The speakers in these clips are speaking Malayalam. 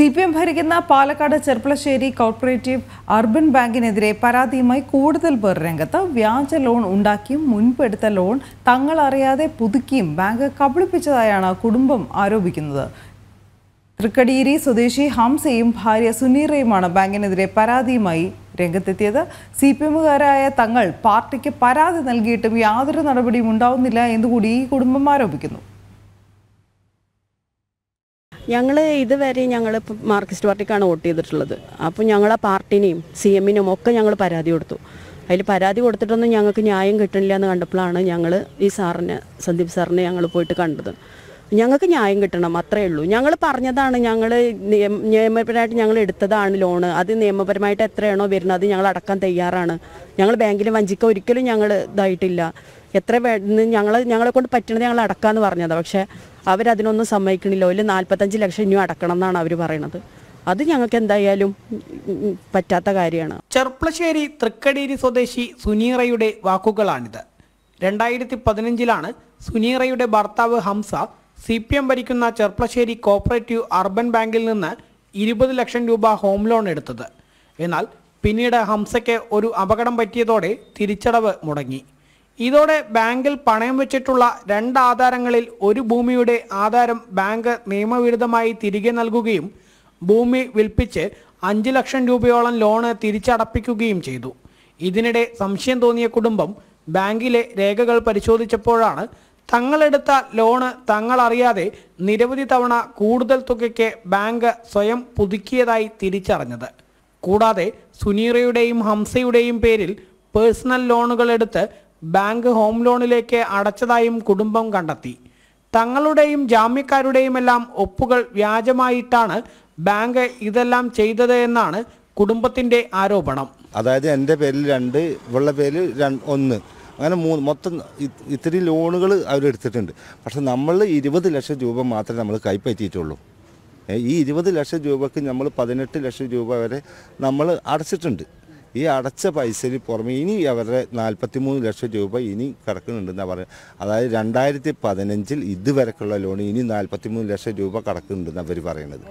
സി പി എം ഭരിക്കുന്ന പാലക്കാട് ചെർപ്പളശ്ശേരി കോർപ്പറേറ്റീവ് അർബൻ ബാങ്കിനെതിരെ പരാതിയുമായി കൂടുതൽ പേർ രംഗത്ത് വ്യാജ ലോൺ ഉണ്ടാക്കിയും മുൻപെടുത്ത ലോൺ തങ്ങൾ അറിയാതെ പുതുക്കിയും ബാങ്ക് കബളിപ്പിച്ചതായാണ് കുടുംബം ആരോപിക്കുന്നത് തൃക്കടിയേരി സ്വദേശി ഹംസയും ഭാര്യ സുനീറയുമാണ് ബാങ്കിനെതിരെ പരാതിയുമായി രംഗത്തെത്തിയത് സി പി എമ്മുകാരായ തങ്ങൾ പാർട്ടിക്ക് പരാതി നൽകിയിട്ടും യാതൊരു നടപടിയും ഉണ്ടാവുന്നില്ല എന്നുകൂടി ഈ കുടുംബം ആരോപിക്കുന്നു ഞങ്ങൾ ഇതുവരെ ഞങ്ങൾ മാർക്സിസ്റ്റ് പാർട്ടിക്കാണ് വോട്ട് ചെയ്തിട്ടുള്ളത് അപ്പോൾ ഞങ്ങൾ ആ പാർട്ടിനെയും സി എമ്മിനും ഒക്കെ ഞങ്ങൾ പരാതി കൊടുത്തു അതിൽ പരാതി കൊടുത്തിട്ടൊന്നും ഞങ്ങൾക്ക് ന്യായം കിട്ടണില്ല എന്ന് കണ്ടപ്പോഴാണ് ഞങ്ങൾ ഈ സാറിനെ സന്ദീപ് സാറിനെ ഞങ്ങൾ പോയിട്ട് കണ്ടത് ഞങ്ങൾക്ക് ന്യായം കിട്ടണം അത്രേ ഉള്ളൂ ഞങ്ങൾ പറഞ്ഞതാണ് ഞങ്ങൾ നിയമപരമായിട്ട് ഞങ്ങൾ എടുത്തതാണ് ലോണ് അത് നിയമപരമായിട്ട് എത്രയാണോ വരുന്നത് അത് ഞങ്ങൾ അടക്കാൻ തയ്യാറാണ് ഞങ്ങൾ ബാങ്കിൽ വഞ്ചിക്ക ഒരിക്കലും ഞങ്ങൾ ഇതായിട്ടില്ല എത്ര ഞങ്ങൾ ഞങ്ങളെ കൊണ്ട് പറ്റണത് ഞങ്ങൾ അടക്കാന്ന് പറഞ്ഞത് പക്ഷേ അവരതിനൊന്നും സമ്മതിക്കണില്ല ഒരു നാൽപ്പത്തഞ്ച് ലക്ഷം ഇനിയും അടക്കണം എന്നാണ് അവർ പറയണത് അത് ഞങ്ങൾക്ക് എന്തായാലും ഉം, പറ്റാത്ത കാര്യമാണ് ചെർപ്പളശ്ശേരി തൃക്കടീരി സ്വദേശി സുനീറയുടെ വാക്കുകളാണിത് രണ്ടായിരത്തി പതിനഞ്ചിലാണ് സുനീറയുടെ ഭർത്താവ് ഹംസ സി പി എം ഭരിക്കുന്ന ചെർപ്പളശ്ശേരി കോപ്പറേറ്റീവ് അർബൻ ബാങ്കിൽ നിന്ന് ഇരുപത് ലക്ഷം രൂപ ഹോം ലോൺ എടുത്തത് എന്നാൽ പിന്നീട് ഹംസയ്ക്ക് ഒരു അപകടം പറ്റിയതോടെ തിരിച്ചടവ് മുടങ്ങി ഇതോടെ ബാങ്കിൽ പണയം വെച്ചിട്ടുള്ള രണ്ട് ആധാരങ്ങളിൽ ഒരു ഭൂമിയുടെ ആധാരം ബാങ്ക് നിയമവിരുദ്ധമായി തിരികെ നൽകുകയും ഭൂമി വിൽപ്പിച്ച് അഞ്ച് ലക്ഷം രൂപയോളം ലോണ് തിരിച്ചടപ്പിക്കുകയും ചെയ്തു ഇതിനിടെ സംശയം തോന്നിയ കുടുംബം ബാങ്കിലെ രേഖകൾ പരിശോധിച്ചപ്പോഴാണ് തങ്ങളെടുത്ത ലോണ് തങ്ങളറിയാതെ നിരവധി തവണ കൂടുതൽ തുകയ്ക്ക് ബാങ്ക് സ്വയം പുതുക്കിയതായി തിരിച്ചറിഞ്ഞത് കൂടാതെ സുനീറയുടെയും ഹംസയുടെയും പേരിൽ പേഴ്സണൽ ലോണുകൾ എടുത്ത് ബാങ്ക് ഹോം ലോണിലേക്ക് അടച്ചതായും കുടുംബം കണ്ടെത്തി തങ്ങളുടെയും ജാമ്യക്കാരുടെയും എല്ലാം ഒപ്പുകൾ വ്യാജമായിട്ടാണ് ബാങ്ക് ഇതെല്ലാം ചെയ്തത് എന്നാണ് കുടുംബത്തിന്റെ ആരോപണം അതായത് എൻ്റെ പേരിൽ രണ്ട് ഇവളുടെ പേരിൽ രണ്ട് ഒന്ന് അങ്ങനെ മൂന്ന് മൊത്തം ഇ- ഇത്രയും ലോണുകൾ അവരെടുത്തിട്ടുണ്ട് പക്ഷെ നമ്മൾ ഇരുപത് ലക്ഷം രൂപ മാത്രമേ നമ്മൾ കൈപ്പറ്റിയിട്ടുള്ളൂ ഏ, ഈ ഇരുപത് ലക്ഷം രൂപക്ക് നമ്മൾ പതിനെട്ട് ലക്ഷം രൂപ വരെ നമ്മൾ അടച്ചിട്ടുണ്ട് ഈ അടച്ച പൈസയിൽ പുറമെ ഇനി അവരുടെ നാൽപ്പത്തി മൂന്ന് ലക്ഷം രൂപ ഇനി കിടക്കുന്നുണ്ടെന്നാണ് പറയുന്നത് അതായത് രണ്ടായിരത്തി പതിനഞ്ചിൽ ഇതുവരെക്കുള്ള ലോൺ ഇനി നാൽപ്പത്തി മൂന്ന് ലക്ഷം രൂപ കിടക്കുന്നുണ്ടെന്ന് അവർ പറയുന്നത്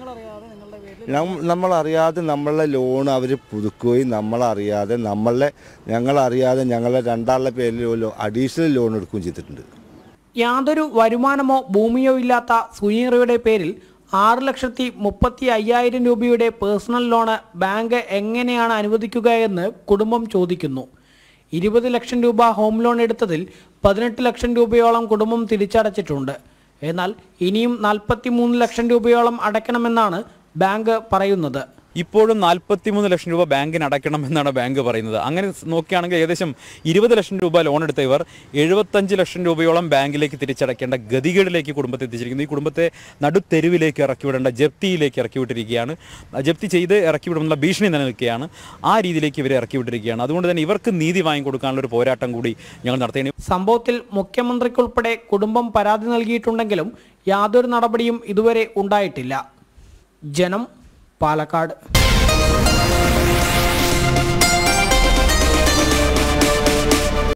നം- നമ്മളറിയാതെ നമ്മളെ ലോൺ അവർ പുതുക്കുകയും നമ്മളറിയാതെ നമ്മളെ ഞങ്ങളറിയാതെ ഞങ്ങളെ രണ്ടാളുടെ പേരിൽ അഡീഷണൽ ലോൺ എടുക്കുകയും ചെയ്തിട്ടുണ്ട് യാതൊരു വരുമാനമോ ഭൂമിയോ ഇല്ലാത്ത സുനീറയുടെ പേരിൽ ആറ് ലക്ഷത്തി മുപ്പത്തി അയ്യായിരം രൂപയുടെ പേഴ്സണൽ ലോണ് ബാങ്ക് എങ്ങനെയാണ് അനുവദിക്കുക എന്ന് കുടുംബം ചോദിക്കുന്നു ഇരുപത് ലക്ഷം രൂപ ഹോം ലോൺ എടുത്തതിൽ പതിനെട്ട് ലക്ഷം രൂപയോളം കുടുംബം തിരിച്ചടച്ചിട്ടുണ്ട് എന്നാൽ ഇനിയും നാൽപ്പത്തി മൂന്ന് ലക്ഷം രൂപയോളം അടയ്ക്കണമെന്നാണ് ബാങ്ക് പറയുന്നത് ഇപ്പോഴും നാൽപ്പത്തിമൂന്ന് ലക്ഷം രൂപ ബാങ്കിന് അടയ്ക്കണം എന്നാണ് ബാങ്ക് പറയുന്നത് അങ്ങനെ സ് നോക്കുകയാണെങ്കിൽ ഏകദേശം ഇരുപത് ലക്ഷം രൂപ ലോൺ എടുത്ത ഇവർ എഴുപത്തഞ്ച് ലക്ഷം രൂപയോളം ബാങ്കിലേക്ക് തിരിച്ചടയ്ക്കേണ്ട ഗതികേടിലേക്ക് കുടുംബത്തെ എത്തിച്ചിരിക്കുന്നു ഈ കുടുംബത്തെ നടുത്തെരുവിലേക്ക് ഇറക്കിവിടേണ്ട ജപ്തിയിലേക്ക് ഇറക്കിവിട്ടിരിക്കുകയാണ് ആ ജപ്തി ചെയ്ത് ഇറക്കിവിടുമെന്നുള്ള ഭീഷണി നിലനിൽക്കുകയാണ് ആ രീതിയിലേക്ക് ഇവരെ ഇറക്കിവിട്ടിരിക്കുകയാണ് അതുകൊണ്ട് തന്നെ ഇവർക്ക് നീതി വാങ്ങിക്കൊടുക്കാനുള്ള ഒരു പോരാട്ടം കൂടി ഞങ്ങൾ നടത്തേണ്ടി സംഭവത്തിൽ മുഖ്യമന്ത്രിക്കുൾപ്പെടെ കുടുംബം പരാതി നൽകിയിട്ടുണ്ടെങ്കിലും യാതൊരു നടപടിയും ഇതുവരെ ഉണ്ടായിട്ടില്ല ജനം പാലക്കാട്